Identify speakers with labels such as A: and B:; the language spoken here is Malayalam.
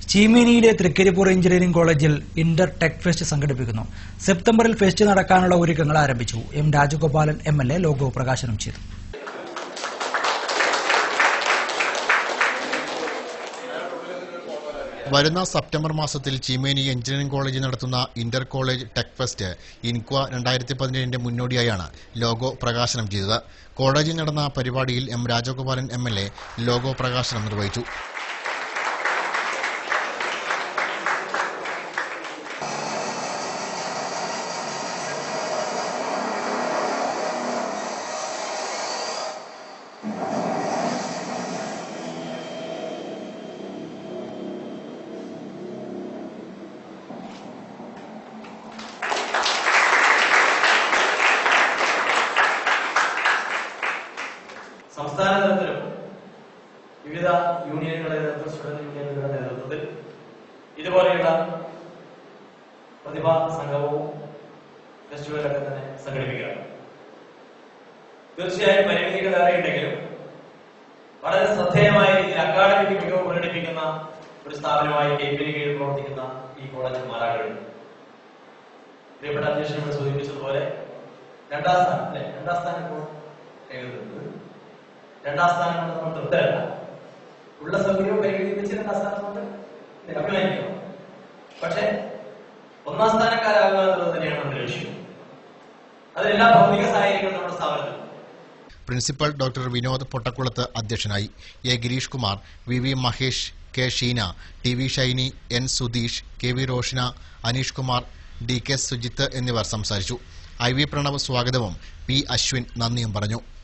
A: ചീമേനിയിലെ തൃക്കരിപ്പൂർ എഞ്ചിനീയറിംഗ് കോളേജിൽ ഇന്റർ ടെക് ഫെസ്റ്റ് സംഘടിപ്പിക്കുന്നു സെപ്റ്റംബറിൽ ഫെസ്റ്റ് നടക്കാനുള്ള ഒരുക്കങ്ങൾ ആരംഭിച്ചു M Rajagopalan M L A logo പ്രകാശനം ചെയ്തു
B: വരുന്ന സെപ്റ്റംബർ മാസത്തിൽ ചീമേനി എഞ്ചിനീയറിംഗ് കോളേജിൽ നടത്തുന്ന ഇന്റർ കോളേജ് ടെക് ഫെസ്റ്റ് ഇൻക്വ രണ്ടായിരത്തി പതിനേഴിന്റെ മുന്നോടിയായാണ് ലോഗോ പ്രകാശനം ചെയ്തത് കോളേജിൽ നടന്ന പരിപാടിയിൽ M Rajagopalan M L A logo പ്രകാശനം നിർവഹിച്ചു
C: സംസ്ഥാന തലത്തിലും വിവിധ യൂണിയനുകളുടെ നേതൃത്വം സ്റ്റുഡന്റ് യൂണിയനുകളുടെ നേതൃത്വത്തിൽ ഇതുപോലെയുള്ള പ്രതിഭാ സംഗമവും ഫെസ്റ്റിവലൊക്കെ തന്നെ സംഘടിപ്പിക്കുക തീർച്ചയായും പരിമിതികൾ ഏറെയുണ്ടെങ്കിലും വളരെ ശ്രദ്ധേയമായ രീതിയിൽ അക്കാഡമിക് മികവ് പ്രകടിപ്പിക്കുന്ന ഒരു സ്ഥാപനമായി കെപിന് കീഴിൽ പ്രവർത്തിക്കുന്ന ഈ കോളേജ് മാറാൻ കഴിഞ്ഞു പ്രിയപ്പെട്ട അധ്യക്ഷൻ ഇവിടെ സൂചിപ്പിച്ചതുപോലെ രണ്ടാം സ്ഥാനം അല്ലെ രണ്ടാം സ്ഥാനം ഇപ്പോൾ എഴുതുന്നത് രണ്ടാം സ്ഥാനം കൊണ്ട് നമ്മൾ തൃപ്തരല്ല ഉള്ള സൗകര്യവും പരിഗണിച്ച് രണ്ടാം സ്ഥാനം കൊണ്ട് അഭിമാനിക്കണം പക്ഷെ ഒന്നാം സ്ഥാനക്കാരാകുക എന്നുള്ളത് തന്നെയാണ് നമ്മുടെ ലക്ഷ്യം അതിലെല്ലാ ഭൗതിക സാഹചര്യങ്ങളും നമ്മുടെ സ്ഥാപനത്തിൽ
B: പ്രിൻസിപ്പൽ ഡോക്ടർ വിനോദ് പൊട്ടക്കുളത്ത് അധ്യക്ഷനായി A Girish Kumar V V Mahesh K Sheena T V Shiny N Sudheesh K V Roshana Aneesh Kumar D K Sujith എന്നിവർ സംസാരിച്ചു ഐ വി പ്രണവ് സ്വാഗതവും പി അശ്വിൻ നന്ദിയും പറഞ്ഞു